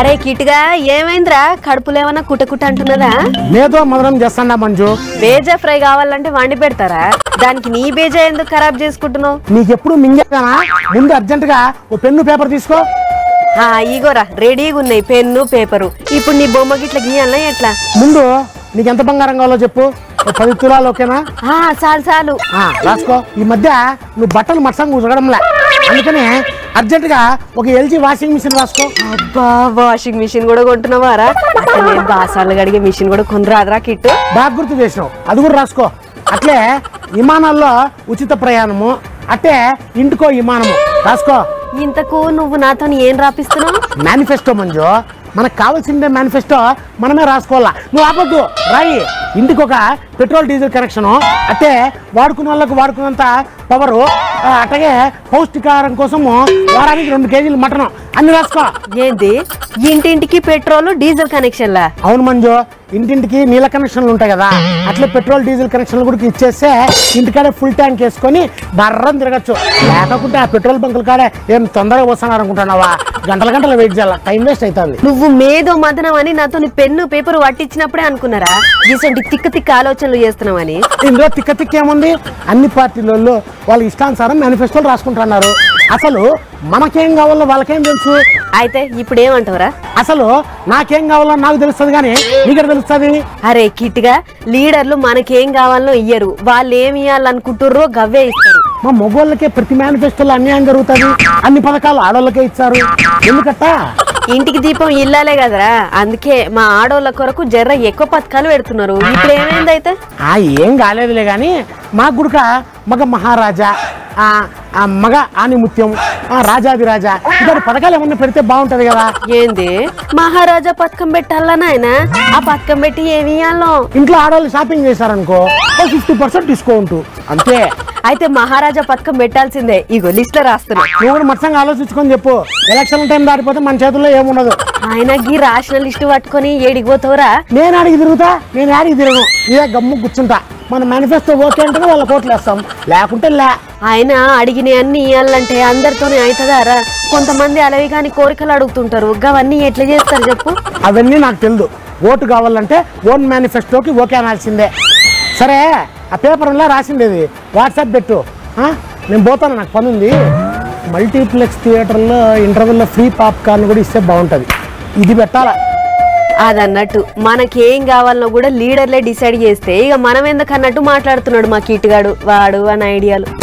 అరే కిట్గా ఏమైందిరా కడుపులో ఏమన్నా కుటకుట అంటున్నదా మేదో మదనం చేస్తాడా మంజు బేజా ఫ్రై కావాలంటే వండి పెడతారా దానికి నీ బేజా ఎందుకు ఖరాబ్ చేసుకుంటున్నావు నీకెప్పుడు మింగేదానా ముందు అర్జెంట్ గా ఓ పెన్ను పేపర్ తీసుకో ఆ, ఇగోరా రెడీగా ఉన్నాయి పెన్ను పేపరు ఇప్పుడు నీ బొమ్మ గిట్ల గీయాలా ఎట్లా ముందు నీకు ఎంత బంగారం కావాలో చెప్పు ఓ పది తులాలు ఓకేనా ఆ, చాలు చాలు ఆ, రాసుకో ఈ మధ్య నువ్వు బట్టలు మట్సం కూర్చోడంలే అందుకనే అర్జెంట్ గా ఒక ఎల్జీ వాషింగ్ మిషన్ రాసుకో అబ్బా వాషింగ్ మిషన్ కూడా కొంటున్నావారా అట్లనే బాసాలు కడిగే మిషన్ కూడా కొనరాదురా కిట్టు బాగా గుర్తు చేసినావు అది కూడా రాసుకో అట్లే విమానాల్లో ఉచిత ప్రయాణము అట్టే ఇంటికో విమానము రాసుకో ఇంతకు నువ్వు నాతో ఏం రాపిస్తున్నావు మేనిఫెస్టో మంజు మనకు కావాల్సిందే మేనిఫెస్టో మనమే రాసుకోవాలా నువ్వు ఆపొద్దు రాయి ఇంటికి ఒక పెట్రోల్ డీజిల్ కనెక్షన్ అంటే వాడుకున్న వాళ్ళకు వాడుకున్నంత పవరు అట్లాగే పౌష్టికాహారం కోసము వారానికి రెండు కేజీలు మటన్ అన్ని రాసుకో ఏంది ఇంటింటికి పెట్రోల్ డీజిల్ కనెక్షన్లా అవును మంజు ఇంటింటికి నీళ్ళ కనెక్షన్లు ఉంటాయి కదా అట్లే పెట్రోల్ డీజిల్ కనెక్షన్లు కూడా ఇచ్చేస్తే ఇంటికాడే ఫుల్ ట్యాంక్ వేసుకొని బర్రం తిరగచ్చు లేకపోతే ఆ పెట్రోల్ బంకుల కాడే ఏం తొందరగా వస్తున్నారు అనుకుంటున్నావా గంటల గంటలు వెయిట్ చేయాలి టైం వేస్ట్ అవుతుంది నువ్వు మేధో మదనం అని నాతో నీ పెన్ను పేపర్ పట్టించినప్పుడే అనుకున్నారా ఇటువంటి తిక్క తిక్క ఆలోచనలు చేస్తున్నావని ఇందులో తిక్క తిక్క ఏముంది అన్ని పార్టీలలో వాళ్ళ ఇష్టానుసారం మేనిఫెస్టోలు రాసుకుంటున్నారు అసలు మనకేం కావాలో వాళ్ళకేం తెలుసు అయితే ఇప్పుడు ఏమంటావురా అసలు నాకేం కావాలో నాకు తెలుస్తుంది కానీ నీకు తెలుస్తుంది అరే కిట్గా లీడర్లు మనకేం కావాలనో ఇయ్యరు వాళ్ళు ఏమి ఇవ్వాలనుకుంటుర్రో గవ్వే ఇస్తారు మా మగవాళ్ళకే ప్రతి మేనిఫెస్టోలో అన్యాయం జరుగుతుంది అన్ని పథకాలు ఆడవాళ్ళకే ఇచ్చారు ఎందుకట్ట ఇంటికి దీపం ఇల్లాలే కదరా అందుకే మా ఆడోళ్ళ కొరకు జర్ర ఎక్కువ పథకాలు పెడుతున్నారు ఇప్పుడు ఏమైంది అయితే ఆ ఏం కాలేదులే కానీ మా గుడక మగ మహారాజా ఆ ఆ మగ ఆనిముత్యం ఆ రాజాది రాజా ఇటువంటి పథకాలు ఏమన్నా పెడితే బాగుంటది కదా ఏంది మహారాజా పథకం పెట్టాలా నాయన ఆ పథకం పెట్టి ఏమి ఇయ్యాలో ఇంట్లో ఆడవాళ్ళు షాపింగ్ చేశారనుకో ఫిఫ్టీ పర్సెంట్ డిస్కౌంట్ అంతే అయితే మహారాజా పథకం పెట్టాల్సిందే ఇగో లిస్ట్ లో రాస్తున్నా నువ్వు కూడా మత్సంగా ఆలోచించుకొని చెప్పు ఎలక్షన్ టైం దాటిపోతే మన చేతుల్లో ఏముండదు ఆయన గీ రాసిన లిస్ట్ పట్టుకొని ఏడికి పోతావురా నేను ఆడికి తిరుగుతా నేను ఆడికి తిరగను ఇదే గమ్ము కూర్చుంటా మన మేనిఫెస్టో ఓకే అంటే వాళ్ళ కోట్లు వేస్తాం లేకుంటే లే ఆయన అడిగిన అన్ని ఇవ్వాలంటే అందరితోనే అవుతుందారా కొంతమంది అలవి కాని కోరికలు అడుగుతుంటారు గవన్నీ ఎట్లా చేస్తారు చెప్పు అవన్నీ నాకు తెలియదు ఓటు కావాలంటే ఓన్ మేనిఫెస్టోకి ఓకే అనాల్సిందే సరే ఆ పేపర్లో రాసిండేది వాట్సాప్ పెట్టు ఆ? నేను పోతాను నాకు పని ఉంది మల్టీప్లెక్స్ థియేటర్లో ఇంటర్వెల్లో ఫ్రీ పాప్కార్న్ కూడా ఇస్తే బాగుంటుంది ఇది పెట్టాలా అదన్నట్టు మనకేం కావాలనో కూడా లీడర్లే డిసైడ్ చేస్తే ఇక మనం ఎందుకు అన్నట్టు మాట్లాడుతున్నాడు మా కిట్టుగాడు వాడు అని ఐడియాలు